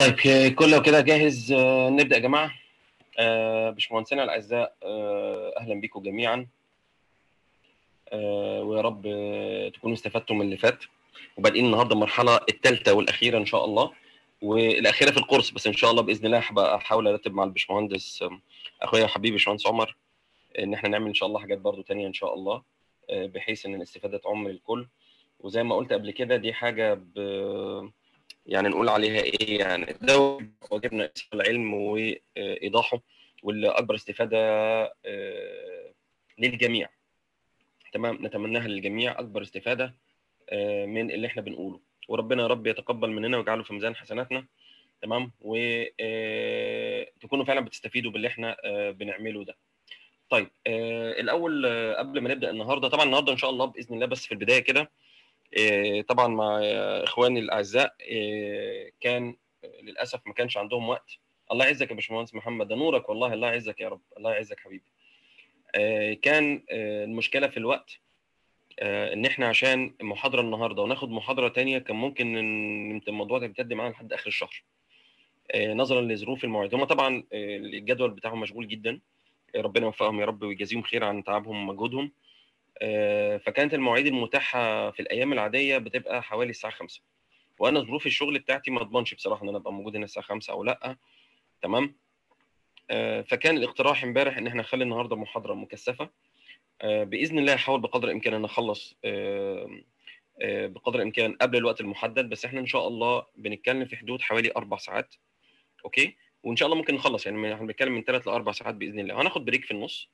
طيب كله كده جاهز آه، نبدأ يا جماعة آه، باشمهندسينا الأعزاء آه، أهلا بكم جميعا آه، ويا رب آه، تكونوا استفدتم من اللي فات وبادئين النهارده المرحلة الثالثة والأخيرة إن شاء الله والأخيرة في القرص بس إن شاء الله بإذن الله هبقى أحاول أرتب مع الباشمهندس آه، أخويا وحبيبي باشمهندس عمر إن إحنا نعمل إن شاء الله حاجات برضو تانية إن شاء الله آه، بحيث إن الاستفادة تعم للكل وزي ما قلت قبل كده دي حاجة ب... يعني نقول عليها ايه يعني ده واجبنا العلم وايضاحه واللي اكبر استفاده آه، للجميع تمام نتمناها للجميع اكبر استفاده آه، من اللي احنا بنقوله وربنا يا رب يتقبل مننا ويجعله في ميزان حسناتنا تمام وتكونوا فعلا بتستفيدوا باللي احنا آه، بنعمله ده طيب آه، الاول آه، قبل ما نبدا النهارده طبعا النهارده ان شاء الله باذن الله بس في البدايه كده آه، طبعا مع آه، اخواني الاعزاء آه، كان آه، للاسف ما كانش عندهم وقت الله يعزك يا باشمهندس محمد ده نورك والله الله يعزك يا رب الله يعزك حبيبي آه، كان آه، المشكله في الوقت آه، ان احنا عشان محاضره النهارده وناخد محاضره تانية كان ممكن ان الموضوع ده يمتد معانا لحد اخر الشهر آه، نظرا لظروف المواعيد هم طبعا آه، الجدول بتاعهم مشغول جدا آه، ربنا يوفقهم يا رب ويجازيهم خير عن تعبهم ومجهودهم آه، فكانت المواعيد المتاحه في الايام العاديه بتبقى حوالي الساعه 5 وانا ظروف الشغل بتاعتي ما اضمنش بصراحه ان انا ابقى موجود هنا الساعه 5 او لا تمام آه، فكان الاقتراح امبارح ان احنا نخلي النهارده محاضره مكثفه آه، باذن الله احاول بقدر الامكان ان اخلص آه، آه، بقدر الامكان قبل الوقت المحدد بس احنا ان شاء الله بنتكلم في حدود حوالي اربع ساعات اوكي وان شاء الله ممكن نخلص يعني احنا بنتكلم من ثلاث لاربع ساعات باذن الله هناخد بريك في النص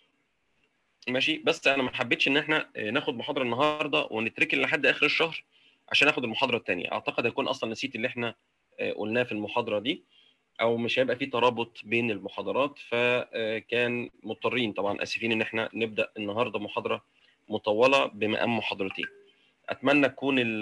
ماشي بس انا ما حبيتش ان احنا آه، ناخد محاضره النهارده ونتركن لحد اخر الشهر عشان ناخد المحاضره الثانيه اعتقد هيكون اصلا نسيت اللي احنا آه، قلناه في المحاضره دي او مش هيبقى في ترابط بين المحاضرات فكان مضطرين طبعا اسفين ان احنا نبدا النهارده محاضره مطوله بمقام محاضرتين اتمنى تكون ال-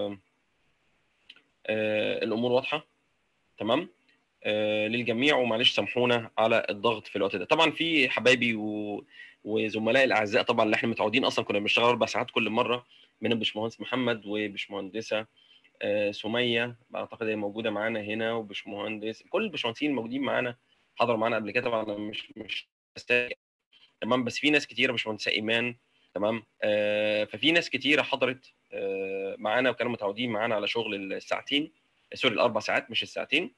آه، الامور واضحه تمام آه، للجميع ومعلش سامحونا على الضغط في الوقت ده طبعا في حبايبي و... وزملائي الاعزاء طبعا اللي احنا متعودين اصلا كنا بنشتغل اربع ساعات كل مره من الباشمهندس محمد وباشمهندسه آه، سميه اعتقد هي موجوده معانا هنا وباشمهندس كل الباشمهندسين الموجودين معانا حضروا معانا قبل كده طبعا أنا مش مش أستاذ. تمام بس في ناس كتيره باشمهندسه ايمان تمام آه، ففي ناس كتيره حضرت آه، معانا وكانوا متعودين معانا على شغل الساعتين سوري الاربع ساعات مش الساعتين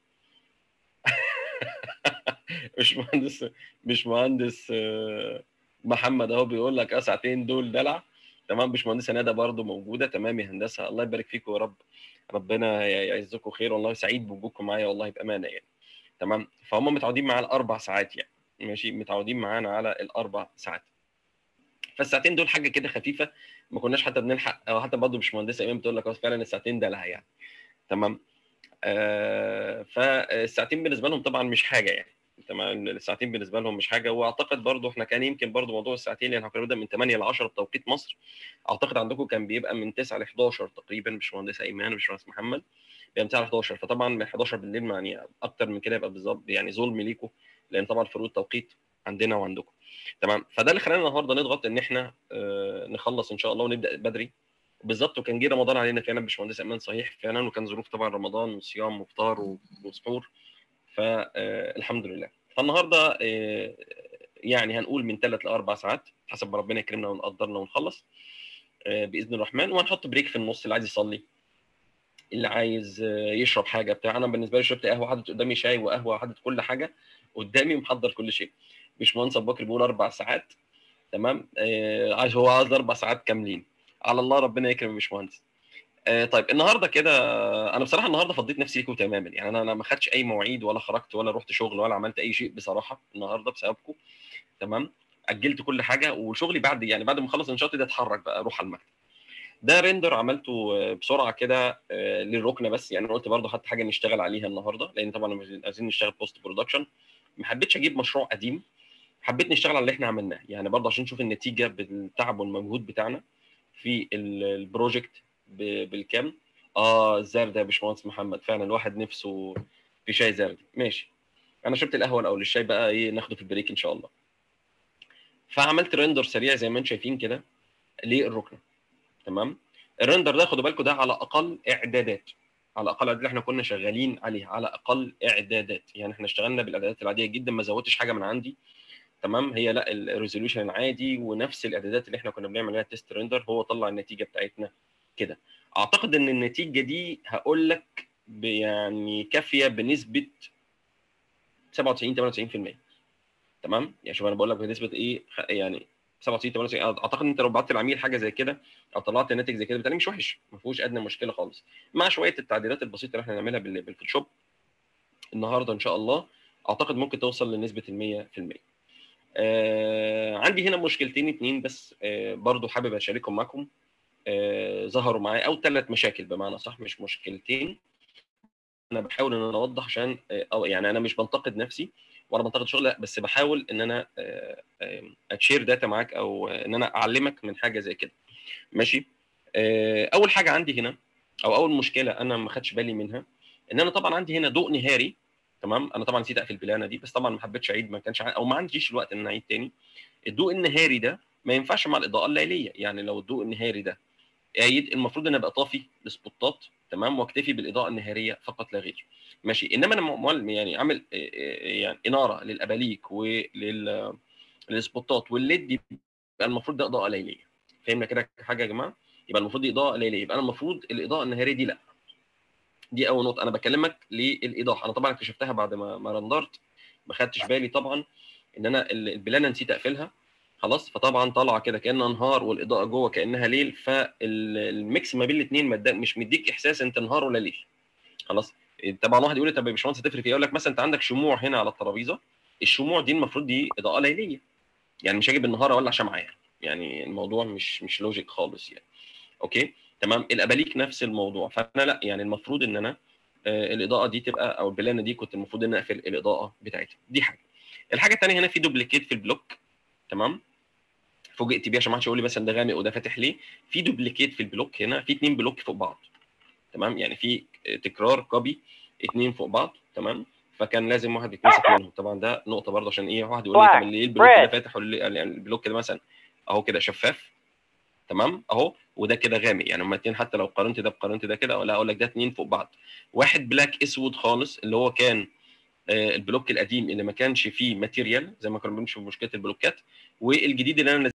مش مهندس مش مهندس آه، محمد اهو بيقول لك اه ساعتين دول دلع تمام مش مهندسه ندى برضو موجوده تمام يا هندسه الله يبارك فيكم يا رب ربنا يعزكم خير والله سعيد بوجودكم معايا والله بامانه يعني تمام فهم متعودين معانا الاربع ساعات يعني ماشي متعودين معانا على الاربع ساعات فالساعتين دول حاجه كده خفيفه ما كناش حتى بنلحق او حتى برضه مش مهندسه ايمان بتقول لك آه فعلا الساعتين دلع يعني تمام آه فالساعتين بالنسبه لهم طبعا مش حاجه يعني تمام الساعتين بالنسبه لهم مش حاجه واعتقد برضو احنا كان يمكن برضو موضوع الساعتين لان احنا كنا بنبدا من 8 ل 10 بتوقيت مصر اعتقد عندكم كان بيبقى من 9 ل 11 تقريبا مش مهندس ايمان مش مهندس محمد بيبقى من 9 ل 11 فطبعا من 11 بالليل يعني اكتر من كده يبقى بالظبط يعني ظلم ليكم لان طبعا فروق التوقيت عندنا وعندكم تمام فده اللي خلانا النهارده نضغط ان احنا آه نخلص ان شاء الله ونبدا بدري بالظبط وكان جه رمضان علينا فعلا باشمهندس ايمان صحيح فعلا وكان ظروف طبعا رمضان وصيام وفطار وسحور فالحمد لله فالنهارده آه، يعني هنقول من ثلاث لاربع ساعات حسب ما ربنا يكرمنا ونقدرنا ونخلص آه، باذن الرحمن وهنحط بريك في النص اللي عايز يصلي اللي عايز آه، يشرب حاجه بتاع انا بالنسبه لي شربت قهوه حاطط قدامي شاي وقهوه حاطط كل حاجه قدامي محضر كل شيء باشمهندس ابو بكر بيقول اربع ساعات تمام آه، عايز هو عايز اربع ساعات كاملين على الله ربنا يكرم يا باشمهندس آه، طيب النهارده كده انا بصراحه النهارده فضيت نفسي ليكم تماما يعني انا انا ما خدتش اي مواعيد ولا خرجت ولا رحت شغل ولا عملت اي شيء بصراحه النهارده بسببكم تمام اجلت كل حاجه وشغلي بعد يعني بعد ما اخلص انشاطي ده اتحرك بقى اروح على المكتب ده ريندر عملته آه، بسرعه كده آه، للركنه بس يعني انا قلت برضه حتى حاجه نشتغل عليها النهارده لان طبعا مش عايزين نشتغل بوست برودكشن ما حبيتش اجيب مشروع قديم حبيت نشتغل على اللي احنا عملناه يعني برضه عشان نشوف النتيجه بالتعب والمجهود بتاعنا في ال- البروجكت ب- بالكامل اه الزردة يا باشمهندس محمد فعلا الواحد نفسه في شاي زردي ماشي انا شربت القهوه الاول الشاي بقى ايه ناخده في البريك ان شاء الله فعملت ريندر سريع زي ما انتم شايفين كده للركنه تمام الريندر ده خدوا بالكم ده على اقل اعدادات على اقل الاعدادات اللي احنا كنا شغالين عليها على اقل اعدادات يعني احنا اشتغلنا بالاعدادات العاديه جدا ما زودتش حاجه من عندي تمام هي لا الريزوليوشن العادي ونفس الاعدادات اللي احنا كنا بنعمل عليها تيست ريندر هو طلع النتيجه بتاعتنا كده اعتقد ان النتيجه دي هقول لك يعني كافيه بنسبه 97 98% تمام يعني شوف انا بقول لك بنسبه ايه يعني 97 98 اعتقد ان انت لو بعت العميل حاجه زي كده او طلعت ناتج زي كده بالتالي مش وحش ما فيهوش ادنى مشكله خالص مع شويه التعديلات البسيطه اللي احنا هنعملها بالفوتوشوب النهارده ان شاء الله اعتقد ممكن توصل لنسبه 100% آه عندي هنا مشكلتين اتنين بس آه برضو حابب اشاركهم معكم آه ظهروا معايا او ثلاث مشاكل بمعنى صح مش مشكلتين انا بحاول ان انا اوضح عشان آه أو يعني انا مش بنتقد نفسي ولا بنتقد شغل لا بس بحاول ان انا آه آه اتشير داتا معاك او ان انا اعلمك من حاجه زي كده ماشي آه اول حاجه عندي هنا او اول مشكله انا ما خدتش بالي منها ان انا طبعا عندي هنا ضوء نهاري تمام انا طبعا نسيت اقفل البلانه دي بس طبعا ما حبيتش اعيد ما كانش او ما عنديش الوقت ان انا اعيد تاني الضوء النهاري ده ما ينفعش مع الاضاءه الليليه يعني لو الضوء النهاري ده قايد المفروض ان ابقى طافي السبوتات تمام واكتفي بالاضاءه النهاريه فقط لا غير ماشي انما انا يعني اعمل يعني اناره للاباليك ولل للسبوتات والليد يبقى المفروض ده اضاءه ليليه فهمنا كده حاجه يا جماعه يبقى المفروض دي اضاءه ليليه يبقى انا المفروض الاضاءه النهاريه دي لا دي اول نقطه انا بكلمك للايضاح انا طبعا اكتشفتها بعد ما ما رندرت ما خدتش بالي طبعا ان انا البلانه نسيت اقفلها خلاص فطبعا طالعه كده كانها نهار والاضاءه جوه كانها ليل فالميكس ما بين الاثنين مش مديك احساس انت نهار ولا ليل خلاص طبعا واحد يقول لي طب يا باشمهندس هتفرق في ايه؟ اقول لك مثلا انت عندك شموع هنا على الترابيزه الشموع دي المفروض دي اضاءه ليليه يعني مش هاجي بالنهار اولع شمعه يعني يعني الموضوع مش مش لوجيك خالص يعني اوكي تمام الاباليك نفس الموضوع فانا لا يعني المفروض ان انا آه الاضاءه دي تبقى او البلانه دي كنت المفروض ان اقفل الاضاءه بتاعتها دي حاجه الحاجه الثانيه هنا في دوبليكيت في البلوك تمام فوجئت بيه عشان ما حدش يقول لي مثلا ده غامق وده فاتح ليه في دوبليكيت في البلوك هنا في اثنين بلوك فوق بعض تمام يعني في تكرار كوبي اثنين فوق بعض تمام فكان لازم واحد يتمسك منهم طبعا ده نقطه برضه عشان ايه واحد يقول لي طب ليه البلوك ده فاتح ولا البلوك ده مثلا اهو كده شفاف تمام اهو وده كده غامق يعني هما اتنين حتى لو قارنت ده بقارنت ده كده ولا اقول لك ده اتنين فوق بعض واحد بلاك اسود خالص اللي هو كان آه البلوك القديم اللي ما كانش فيه ماتيريال زي ما كنا بنمشي في مشكله البلوكات والجديد اللي انا